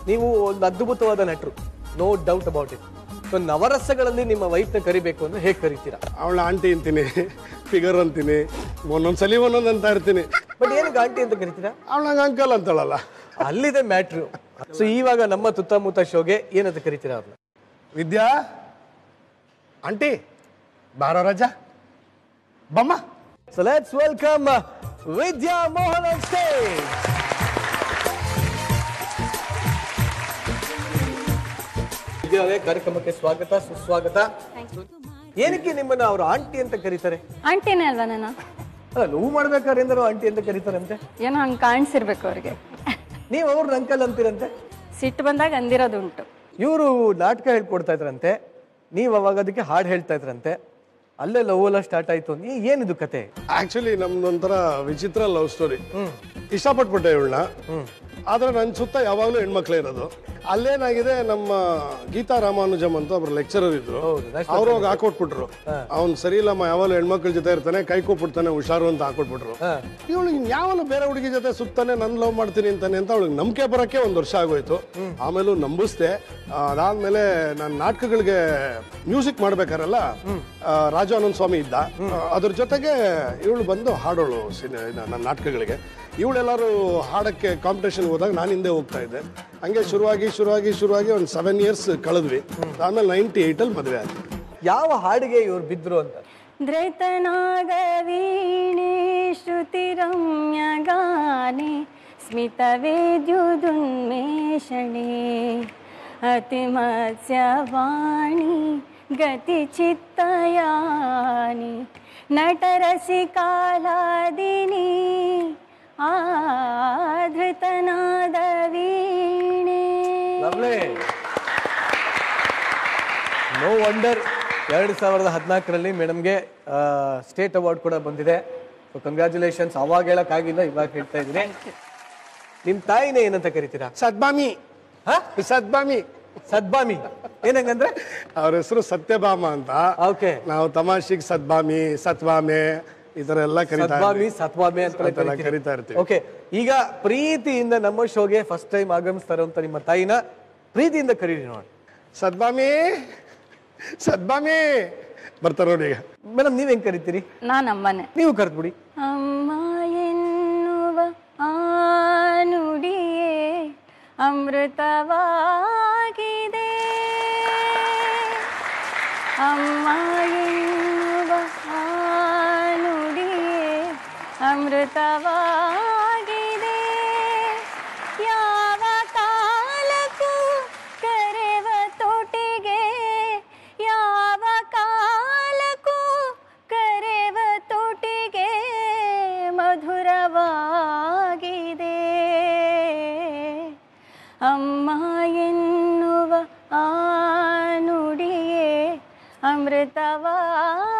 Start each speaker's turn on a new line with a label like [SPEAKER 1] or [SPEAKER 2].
[SPEAKER 1] ನೀವು ಒಂದು ಅದ್ಭುತವಾದ ನಟರು no doubt about it so ನವರಸಗಳಲ್ಲಿ ನಿಮ್ಮ ವೈಫ್ನ ಕರಿಬೇಕು ಅಂದ್ರೆ ಹೇಗೆ ಕರಿತೀರಾ
[SPEAKER 2] ಅವಳ ಆಂಟಿ ಅಂತೀನಿ ಫಿಗರ್ ಅಂತೀನಿ ಒಂದೊಂದ್ಸಲಿ ಒಂದೊಂದು ಅಂತ ಇರ್ತೀನಿ
[SPEAKER 1] ಬಟ್ ಏನಕ್ಕೆ ಆಂಟಿ ಅಂತ ಕರಿತೀರಾ
[SPEAKER 2] ಅವಳಂಗ ಅಂಕಲ್ ಅಂತಾಳಲ್ಲ
[SPEAKER 1] ಅಲ್ಲಿದೆ ಮ್ಯಾಟ್ರು ಸೊ ಇವಾಗ ನಮ್ಮ ಸುತ್ತಮುತ್ತ ಶೋಗೆ ಏನಂತ ಕರಿತೀರಾ ಅವ್ರನ್ನ
[SPEAKER 2] ವಿದ್ಯಾ ಆಂಟಿ ಬಾರೋ ರಾಜ ಬಮ್ಮ
[SPEAKER 1] so let's welcome Vidya Mohan on stage Vidya ಅವರೇ ಕಾರ್ಯಕ್ರಮಕ್ಕೆ ಸ್ವಾಗತ ಸುಸ್ವಾಗತ ಏನಕ್ಕೆ ನಿಮ್ಮನ್ನ ಅವರು ಆಂಟಿ ಅಂತ ಕರೀತಾರೆ
[SPEAKER 3] ಆಂಟಿನೇ ಅಲ್ವಾ ನಾನು
[SPEAKER 1] ಅಲ್ಲ ಲವ್ ಮಾಡ್ಬೇಕಾದ್ರೆ ಎಂದರು ಆಂಟಿ ಅಂತ ಕರೀತಾರಂತೆ
[SPEAKER 3] ಏನೋ ಹಂಗೆ ಕಾಣಿಸಿರ್ಬೇಕು ಅವ್ರಿಗೆ
[SPEAKER 1] ನೀವು ಅವ್ರನ್ನ ಅಂಕಲ್ ಅಂತೀರಂತೆ
[SPEAKER 3] ಸಿಟ್ಟು ಬಂದಾಗ ಅಂದಿರೋದುಂಟು
[SPEAKER 1] ಇವರು ನಾಟಕ ಹೇಳ್ಕೊಡ್ತಾ ಇದ್ರಂತೆ ನೀವು ಅವಾಗ ಅದಕ್ಕೆ ಹಾಡು ಹೇಳ್ತಾ ಇದ್ರಂತೆ ಅಲ್ಲೇ ಲವ್ ಎಲ್ಲ ಸ್ಟಾರ್ಟ್ ಆಯ್ತು ಅಂತ ಏನಿದು ಕತೆ
[SPEAKER 2] ಆಕ್ಚುಲಿ ನಮ್ದೊಂಥರ ವಿಚಿತ್ರ ಲವ್ ಸ್ಟೋರಿ ಇಷ್ಟಪಟ್ಬಿಟ್ಟೆ ಇವಳನ್ನ ಆದ್ರೆ ನನ್ನ ಸುತ್ತ ಯಾವಾಗಲೂ ಹೆಣ್ಮಕ್ಳೇ ಇರೋದು ಅಲ್ಲೇನಾಗಿದೆ ನಮ್ಮ ಗೀತಾ ರಾಮಾನುಜಮ್ ಅಂತ ಒಬ್ರು ಲೆಕ್ಚರರ್ ಇದ್ರು
[SPEAKER 1] ಹೌದು, that's
[SPEAKER 2] ಅವ್ರು ಹೋಗಿ ಹಾಕೊಟ್ಬಿಟ್ರು ಅವ್ನು ಸರಿ ಇಲ್ಲಮ್ಮ ಯಾವಾಗಲೂ ಹೆಣ್ಮಕ್ಳ ಜೊತೆ ಇರ್ತಾನೆ ಕೈ ಕೂಪಿಡ್ತಾನೆ ಹುಷಾರು ಅಂತ ಹಾಕೊಟ್ಬಿಟ್ರು ಇವಳು ಯಾವನು ಬೇರೆ ಹುಡುಗಿ ಜೊತೆ ಸುತ್ತಾನೆ ನನ್ ಲವ್ ಮಾಡ್ತೀನಿ ಅಂತಾನೆ ಅಂತ ಅವಳಿಗೆ ನಂಬಿಕೆ ಬರಕ್ಕೆ ಒಂದು ವರ್ಷ ಆಗೋಯ್ತು ಆಮೇಲೂ ನಂಬಿಸ್ದೆ ಆ, ಅದಾದ್ಮೇಲೆ ನಾನು ನಾಟಕಗಳಿಗೆ ಮ್ಯೂಸಿಕ್ ಮಾಡ್ಬೇಕಾರಲ್ಲ ಆ, ರಾಜು ಆನಂದ್ ಸ್ವಾಮಿ ಇದ್ದ ಆ, ಅದ್ರ ಜೊತೆಗೆ ಇವಳು ಬಂದು ಹಾಡೋಳು ಸಿನಿ- ಇದ- ನನ್ನ ನಾಟಕಗಳಿಗೆ ಇವಳೆಲ್ಲರೂ ಹಾಡಕ್ಕೆ ಕಾಂಪಿಟೇಷನ್ ಹೋದಾಗ ನಾನು ಹಿಂದೆ ಹೋಗ್ತಾ ಇದ್ದೆ ಹಂಗೆ ಶುರುವಾಗಿ ಶುರುವಾಗಿ ಶುರುವಾಗಿ ಒಂದು ಸೆವೆನ್ ಇಯರ್ಸ್ ಕಳೆದ್ವಿ ಆಮೇಲೆ ನೈಂಟಿ ಏಯ್ಟಲ್ಲಿ ಮದುವೆ ಆಯ್ತು
[SPEAKER 1] ಯಾವ ಹಾಡಿಗೆ ಇವ್ರು ಬಿದ್ರು ಅಂತ
[SPEAKER 3] ಧೃತನಾಗವೀಣೆ ಶ್ರುತಿರಮ್ಯಗಾನೆ ಸ್ಮಿತವೇದ್ಯುದುನ್ಮೇಷಣೆ ಅತಿಮತ್ಸ್ಯವಾಣಿ ಗತಿಚಿತ್ತಯಾನಿ ನಟರಸಿಕಾಲಾದಿನಿ ಆಧೃತನಾದ ವೀಣೆ
[SPEAKER 1] ಲವ್ಲಿ ನೋ ವಂಡರ್ ಎರಡು ಸಾವಿರದ ಹದಿನಾಲ್ಕರಲ್ಲಿ ಮೇಡಮ್ಗೆ ಸ್ಟೇಟ್ ಅವಾರ್ಡ್ ಕೂಡ ಬಂದಿದೆ ಸೊ ಕಂಗ್ರ್ಯಾಚುಲೇಷನ್ಸ್ ಅವಾಗ ಹೇಳಕ್ಕಾಗಿಲ್ಲ ಇವಾಗ ಹೇಳ್ತಾ ಇದ್ದೀನಿ ನಿಮ್ಮ ತಾಯಿನೇ ಏನಂತ ಕರಿತೀರಾ
[SPEAKER 2] ಸದ್ಬಾಮಿ
[SPEAKER 1] ಹಾ
[SPEAKER 2] ಸದ್ಬಾಮಿ
[SPEAKER 1] ಸದ್ಬಾಮಿ ಏನಂಗಂದ್ರೆ
[SPEAKER 2] ಅವ್ರ ಹೆಸರು ಸತ್ಯಭಾಮ ಅಂತ
[SPEAKER 1] ಓಕೆ
[SPEAKER 2] ನಾವು ತಮಾಷೆಗೆ ಸದ್ಬಾಮಿ ಸತ್ವಾಮೆ ಈ ತರ ಎಲ್ಲ ಕರಿತಾ
[SPEAKER 1] ಸದ್ಬಾಮಿ
[SPEAKER 2] ಇರ್ತೀವಿ.
[SPEAKER 1] ಸತ್ವಾಮಿ ಅಂತ
[SPEAKER 2] ಅಂತೆಲ್ಲ ಕರಿತಾ ಇರ್ತೀವಿ
[SPEAKER 1] ಓಕೆ ಈಗ ಪ್ರೀತಿಯಿಂದ ನಮ್ಮ ಶೋಗೆ ಫಸ್ಟ್ ಟೈಮ್ ಆಗಮಿಸ್ತಾರಂತ ನಿಮ್ಮ ತಾಯಿನ ಪ್ರೀತಿಯಿಂದ ಕರೀರಿ ನೋಡಿ
[SPEAKER 2] ಸದ್ಬಾಮಿ ಸದ್ಬಾಮಿ ಬರ್ತಾರ ನೋಡಿ ಈಗ
[SPEAKER 1] ಮೇಡಮ್ ನೀವ್ ಹೆಂಗ್ ಕರಿತೀರಿ
[SPEAKER 3] ನಾನು ಅಮ್ಮನೆ
[SPEAKER 1] ನೀವು ಕರೆದ್ಬಿಡಿ
[SPEAKER 3] ಅಮ್ಮ ಎನ್ನುವ ಆ ನುಡಿಯೇ ಅಮೃತವಾಗಿದೆ ಅಮ್ಮ ಎನ್ನುವ ಆ ನುಡಿಯೇ ಅಮೃತವಾಗಿದೆ ಯಾವ ಕಾಲಕ್ಕೂ ಕರೆವ ತೋಟಿಗೆ ಯಾವ ಕಾಲಕ್ಕೂ ಕರೆವ ತೋಟಿಗೆ ಮಧುರವಾಗಿದೆ ಅಮ್ಮ ಎನ್ನುವ ಆ ನುಡಿಯೇ ಅಮೃತವಾಗಿದೆ